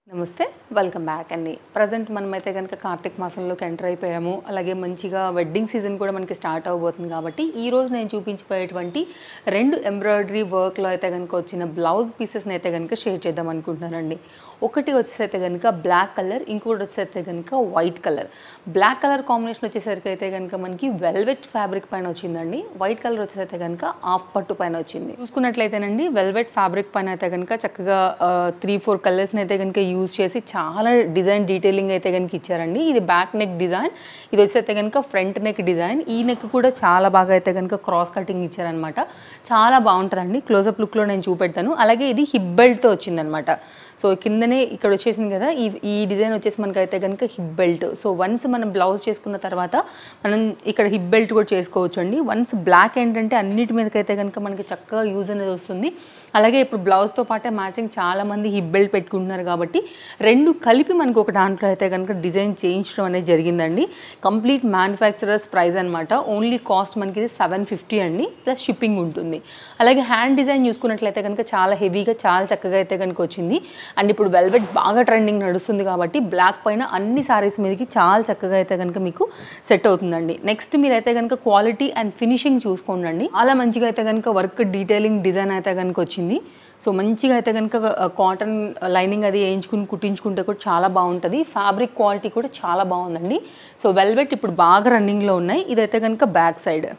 నమస్తే welcome back అండి present మనమైతే కనుక కార్తీక మాసంలోకి ఎంటర్ అయిపోయాము అలాగే మంచిగా వెడ్డింగ్ సీజన్ కూడా మనకి స్టార్ట్ అవబోతుంది కాబట్టి ఈ రోజు నేను చూపించిపోయేటువంటి రెండు ఎంబ్రాయిడరీ వర్క్లో అయితే కనుక వచ్చిన బ్లౌజ్ పీసెస్ని అయితే కనుక షేర్ చేద్దాం అనుకుంటున్నానండి ఒకటి వచ్చేసైతే కనుక బ్లాక్ కలర్ ఇంకోటి వచ్చేసైతే కనుక white colour black colour combination వచ్చేసరికి అయితే కనుక మనకి వెల్వెట్ ఫ్యాబ్రిక్ పైన వచ్చిందండి వైట్ కలర్ వచ్చేసైతే కనుక ఆఫ్ పట్టు పైన వచ్చింది చూసుకున్నట్లయితేనండి వెల్వెట్ ఫ్యాబ్రిక్ పైన అయితే కనుక చక్కగా త్రీ ఫోర్ కలర్స్ని అయితే కనుక యూజ్ చేసి చాలా డిజైన్ డీటెయిలింగ్ అయితే కనుక ఇచ్చారండి ఇది బ్యాక్ నెక్ డిజైన్ ఇది వచ్చేస్తే కనుక ఫ్రంట్ నెక్ డిజైన్ ఈ నెక్ కూడా చాలా బాగా అయితే కనుక క్రాస్ కటింగ్ ఇచ్చారనమాట చాలా బాగుంటుందండి క్లోజప్ లుక్లో నేను చూపెడతాను అలాగే ఇది హిప్ బెల్ట్తో వచ్చిందనమాట సో కిందనే ఇక్కడ వచ్చేసింది కదా ఈ ఈ డిజైన్ వచ్చేసి మనకి అయితే కనుక హిప్ బెల్ట్ సో వన్స్ మనం బ్లౌజ్ చేసుకున్న తర్వాత మనం ఇక్కడ హిప్ బెల్ట్ కూడా చేసుకోవచ్చు అండి వన్స్ బ్లాక్ ఏంటంటే అన్నిటి మీదకైతే కనుక మనకి చక్కగా యూజ్ అనేది వస్తుంది అలాగే ఇప్పుడు బ్లౌజ్తో పాటే మ్యాచింగ్ చాలా మంది హిప్ బెల్ట్ పెట్టుకుంటున్నారు కాబట్టి రెండు కలిపి మనకు ఒక దాంట్లో అయితే కనుక డిజైన్ చేయించడం అనేది జరిగిందండి కంప్లీట్ మ్యానుఫ్యాక్చరర్స్ ప్రైస్ అనమాట ఓన్లీ కాస్ట్ మనకి ఇది సెవెన్ ఫిఫ్టీ అండి ప్లస్ షిప్పింగ్ ఉంటుంది అలాగే హ్యాండ్ డిజైన్ చూసుకున్నట్లయితే కనుక చాలా హెవీగా చాలా చక్కగా అయితే కనుక వచ్చింది అండ్ ఇప్పుడు వెల్వెట్ బాగా ట్రెండింగ్ నడుస్తుంది కాబట్టి బ్లాక్ పైన అన్ని సారీస్ మీదకి చాలా చక్కగా అయితే కనుక మీకు సెట్ అవుతుందండి నెక్స్ట్ మీరైతే కనుక క్వాలిటీ అండ్ ఫినిషింగ్ చూసుకోండి చాలా మంచిగా అయితే కనుక వర్క్ డీటెయిలింగ్ డిజైన్ అయితే కనుక వచ్చింది సో మంచిగా అయితే కనుక కాటన్ లైనింగ్ అది వేయించుకుని కుట్టించుకుంటే కూడా చాలా బాగుంటుంది ఫ్యాబ్రిక్ క్వాలిటీ కూడా చాలా బాగుందండి సో వెల్వెట్ ఇప్పుడు బాగా రన్నింగ్లో ఉన్నాయి ఇదైతే కనుక బ్యాక్ సైడ్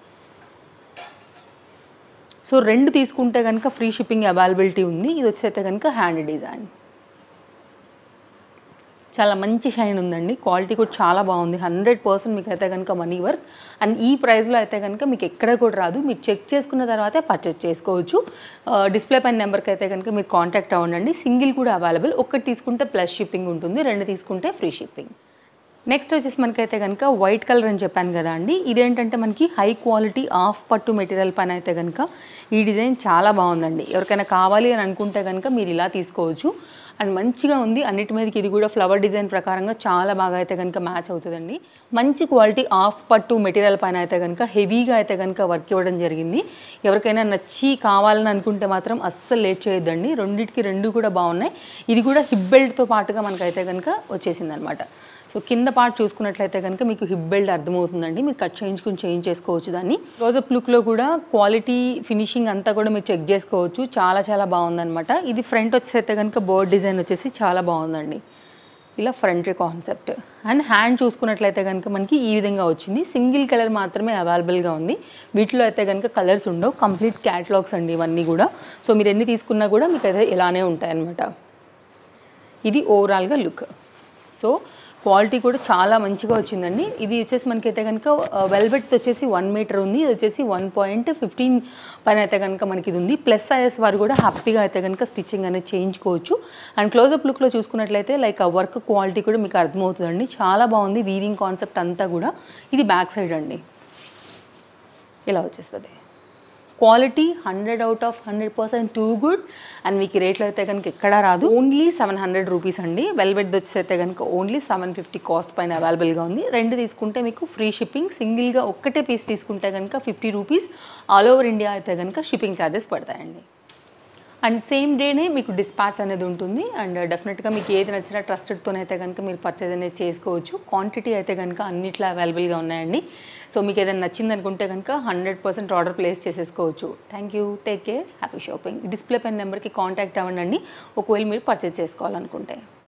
సో రెండు తీసుకుంటే కనుక ఫ్రీ షిప్పింగ్ అవైలబిలిటీ ఉంది ఇది వచ్చేస్తే కనుక హ్యాండ్ డిజైన్ చాలా మంచి షైన్ ఉందండి క్వాలిటీ కూడా చాలా బాగుంది హండ్రెడ్ పర్సెంట్ మీకు అయితే కనుక మనీ వర్క్ అండ్ ఈ ప్రైస్లో అయితే కనుక మీకు ఎక్కడ కూడా రాదు మీరు చెక్ చేసుకున్న తర్వాతే పర్చేస్ చేసుకోవచ్చు డిస్ప్లే పైన నెంబర్కి అయితే కనుక మీరు కాంటాక్ట్ అవ్వండి సింగిల్ కూడా అవైలబుల్ ఒకటి తీసుకుంటే ప్లస్ షిప్పింగ్ ఉంటుంది రెండు తీసుకుంటే ఫ్రీ షిప్పింగ్ నెక్స్ట్ వచ్చేసి మనకైతే కనుక వైట్ కలర్ అని చెప్పాను కదా అండి ఇదేంటంటే మనకి హై క్వాలిటీ ఆఫ్ పట్టు మెటీరియల్ పైన అయితే కనుక ఈ డిజైన్ చాలా బాగుందండి ఎవరికైనా కావాలి అని అనుకుంటే కనుక మీరు ఇలా తీసుకోవచ్చు అండ్ మంచిగా ఉంది అన్నిటి మీదకి ఇది కూడా ఫ్లవర్ డిజైన్ ప్రకారంగా చాలా బాగా అయితే కనుక మ్యాచ్ అవుతుందండి మంచి క్వాలిటీ ఆఫ్ పట్టు మెటీరియల్ పైన అయితే కనుక హెవీగా అయితే కనుక వర్క్ ఇవ్వడం జరిగింది ఎవరికైనా నచ్చి కావాలని అనుకుంటే మాత్రం అస్సలు లేట్ చేయొద్దండి రెండింటికి రెండు కూడా బాగున్నాయి ఇది కూడా హిప్ బెల్ట్తో పాటుగా మనకైతే కనుక వచ్చేసింది అనమాట సో కింద పార్ట్ చూసుకున్నట్లయితే కనుక మీకు హిప్ బెల్ట్ అర్థమవుతుందండి మీరు కట్ చేయించుకుని చేంజ్ చేసుకోవచ్చు దాన్ని రోజప్ లుక్లో కూడా క్వాలిటీ ఫినిషింగ్ అంతా కూడా మీరు చెక్ చేసుకోవచ్చు చాలా చాలా బాగుందన్నమాట ఇది ఫ్రంట్ వచ్చేస్తే కనుక బోర్డ్ డిజైన్ వచ్చేసి చాలా బాగుందండి ఇలా ఫ్రంట్ కాన్సెప్ట్ అండ్ హ్యాండ్ చూసుకున్నట్లయితే కనుక మనకి ఈ విధంగా వచ్చింది సింగిల్ కలర్ మాత్రమే అవైలబుల్గా ఉంది వీటిలో అయితే కనుక కలర్స్ ఉండవు కంప్లీట్ క్యాటలాగ్స్ అండి ఇవన్నీ కూడా సో మీరు ఎన్ని తీసుకున్నా కూడా మీకు అయితే ఇలానే ఉంటాయన్నమాట ఇది ఓవరాల్గా లుక్ సో క్వాలిటీ కూడా చాలా మంచిగా వచ్చిందండి ఇది వచ్చేసి మనకైతే కనుక వెల్వెట్ వచ్చేసి వన్ మీటర్ ఉంది ఇది వచ్చేసి వన్ పాయింట్ ఫిఫ్టీన్ పైన అయితే కనుక మనకి ఇది ఉంది ప్లస్ సైజెస్ వారు కూడా హ్యాపీగా అయితే కనుక స్టిచ్చింగ్ అనేది చేయించుకోవచ్చు అండ్ క్లోజప్ లుక్లో చూసుకున్నట్లయితే లైక్ ఆ వర్క్ క్వాలిటీ కూడా మీకు అర్థమవుతుందండి చాలా బాగుంది వీవింగ్ కాన్సెప్ట్ అంతా కూడా ఇది బ్యాక్ సైడ్ అండి ఇలా వచ్చేస్తుంది quality hundred out of hundred percent too good and మీకు రేట్లో అయితే కనుక ఎక్కడా రాదు ఓన్లీ సెవెన్ హండ్రెడ్ రూపీస్ అండి వెల్వెట్ వచ్చి అయితే కనుక ఓన్లీ సెవెన్ ఫిఫ్టీ కాస్ట్ పైన అవైలబుల్గా ఉంది రెండు తీసుకుంటే మీకు ఫ్రీ షిప్పింగ్ సింగిల్గా ఒక్కటే పీస్ తీసుకుంటే కనుక fifty rupees all over India అయితే కనుక షిప్పింగ్ ఛార్జెస్ పడతాయండి అండ్ సేమ్ డేనే మీకు డిస్పాచ్ అనేది ఉంటుంది అండ్ డెఫినెట్గా మీకు ఏది నచ్చినా ట్రస్టెడ్తోనైతే కనుక మీరు పర్చేజ్ అనేది చేసుకోవచ్చు క్వాంటిటీ అయితే కనుక అన్నిట్లో అవైలబుల్గా ఉన్నాయండి సో మీకు ఏదైనా నచ్చింది అనుకుంటే కనుక హండ్రెడ్ పర్సెంట్ ఆర్డర్ ప్లేస్ చేసేసుకోవచ్చు thank you take care happy shopping display పైన నెంబర్కి కాంటాక్ట్ అవ్వండి ఒకవేళ మీరు పర్చేజ్ చేసుకోవాలనుకుంటే